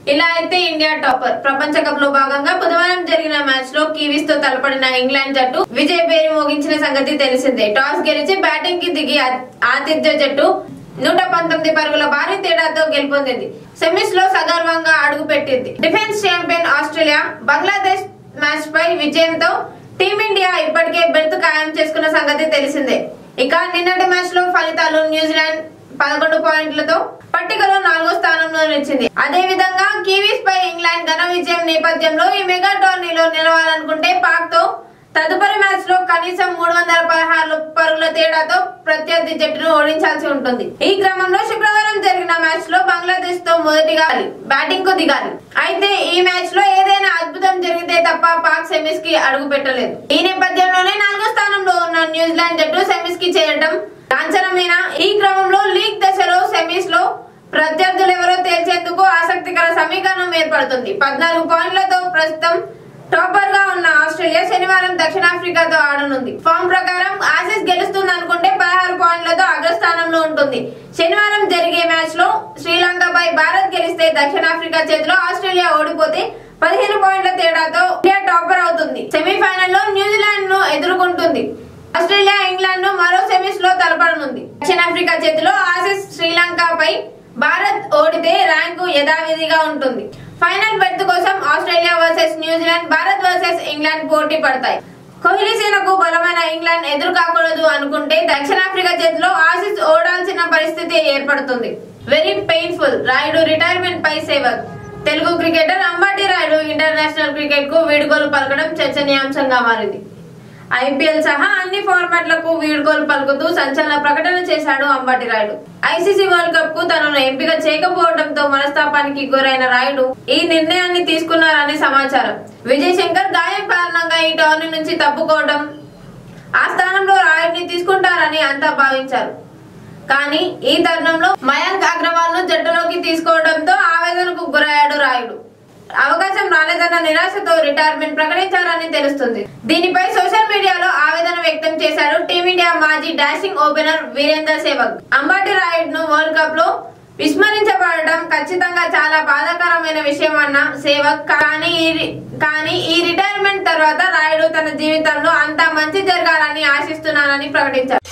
ఇలా అయితే India topper ప్రపంచ కప్ లో భాగంగా బుధవారం జరిగిన మ్యాచ్ లో కివీస్ తో తలపడిన ఇంగ్లాండ్ జట్టు విజయ పేరు మోగించిన సంగతి తెలిసిందే టాస్ గెలిచి బ్యాటింగ్ కి దిగి ఆ- ఆతిథ్య జట్టు నూట పంతొమ్మిది పరుగుల భారీ తేడాతో గెలుపొందింది సెమీస్ లో సగర్వంగా అడుగు పెట్టింది defence champion Australia Bangladesh match పై విజయంతో టీమిండియా ఇప్పటికే బెర్త్ ఖాయం చేసుకున్న సంగతి తెలిసిందే ఇక నిన్నటి మ్యాచ్ లో ఫలితాలు న్యూజిలాండ్ పదకొండు పాయింట్లతో పట్టికలో నాలుగో స్థానంలో నిలిచింది అదే విధంగా కివీస్ పై ఇంగ్లాండ్ ఘన విజయం నేపథ్యంలో ఈ మెగా టోర్నీలో నిలవాలనుకుంటే పాక్ తో తదుపరి మ్యాచ్ లో కనీసం మూడు వందల పదహారు పరుగుల తేడాతో ప్రత్యర్థి జట్టును ఓడించాల్సి ఉంటుంది ఈ క్రమంలో శుక్రవారం జరిగిన మ్యాచ్ లో బంగ్లాదేశ్ తో మొదటిగా బ్యాటింగ్ కు దిగాలి అయితే ఈ మ్యాచ్ లో ఏదైనా అద్భుతం జరిగితే తప్ప పాక్ సెమీస్ కి అడుగు పెట్టలేదు ఈ నేపథ్యంలోనే నాలుగో స్థానంలో ఉన్న న్యూజిలాండ్ జట్టు సెమీస్ కి చేరడం లాంఛనమైన ఈ క్రమంలో లీగ్ దశలో సెమీస్ లో ప్రత్యర్థులు ఎవరో తేల్చేందుకు ఆసక్తికర సమీకరణం ఏర్పడుతుంది పద్నాలుగు పాయింట్లతో ప్రస్తుతం టాపర్ గా ఉన్న ఆస్ట్రేలియా శనివారం దక్షిణాఫ్రికాతో ఆడనుంది ఫామ్ ప్రకారం ఆసీస్ గెలుస్తుంది అనుకుంటే పదహారు పాయింట్లతో అగ్రస్థానంలో ఉంటుంది శనివారం జరిగే మ్యాచ్ లో శ్రీలంకపై భారత్ గెలిస్తే దక్షిణాఫ్రికా చేతిలో ఆస్ట్రేలియా ఓడిపోతే పదిహేను పాయింట్ల తేడాతో ఇండియా టాపర్ అవుతుంది సెమీఫైనల్లో న్యూజిలాండ్ ను ఎదుర్కొంటుంది ఆస్ట్రేలియా ఇంగ్లాండ్ ను మరో సెమీస్ లో తలపడనుంది దక్షిణాఫ్రికా చేతిలో ఆసీస్ శ్రీలంకపై భారత్ ఓడితే ర్యాంకు యథావిధిగా ఉంటుంది ఫైనల్ బెర్త్ కోసం Australia versus New Zealand Bharat versus England పోటీ పడతాయి కోహ్లీ సేనకు బలమైన ఇంగ్లాండ్ ఎదురు కాకూడదు అనుకుంటే దక్షిణాఫ్రికా చేతిలో ఆసీస్ ఓడాల్సిన పరిస్థితి ఏర్పడుతుంది వెరీ పెయిన్ఫుల్ రాయుడు రిటైర్మెంట్ పై Sehwag Telugu cricketer Ambati Rayudu international cricket కు వీడుకోలు పలకడం చర్చనీయాంశంగా మారింది ఐపీఎల్ సహా అన్ని ఫార్మాట్లకు వీడ్కోలు పలుకుతూ సంచలన ప్రకటన చేశాడు Ambati Rayudu ICC world cup కు తనను ఎంపిక చేయకపోవడంతో మనస్తాపానికి గురైన రాయుడు ఈ నిర్ణయాన్ని తీసుకున్నారని సమాచారం విజయ్ శంకర్ గాయం కారణంగా ఈ టోర్నీ నుంచి తప్పుకోవడం ఆ స్థానంలో రాయుడిని తీసుకుంటారని అంతా భావించారు కానీ ఈ తరుణంలో మయాంక్ అగ్రవాల్ ను జట్టులోకి తీసుకోవడంతో ఆవేదనకు గురయ్యాడు రాయుడు అవకాశం రాలేదన్న నిరాశతో రిటైర్మెంట్ ప్రకటించారని తెలుస్తుంది దీనిపై సోషల్ మీడియాలో ఆవేదన వ్యక్తం చేశారు టీమిండియా మాజీ డాషింగ్ ఓపెనర్ వీరేందర్ సేవక్ అంబాటి రాయుడ్ ను వరల్డ్ కప్ లో విస్మరించబడడం ఖచ్చితంగా చాలా బాధాకరమైన విషయం అన్న సేవక్ కానీ ఈ రి- కానీ ఈ రిటైర్మెంట్ తర్వాత రాయుడు తన జీవితంలో అంతా మంచి జరగాలని ఆశిస్తున్నానని ప్రకటించారు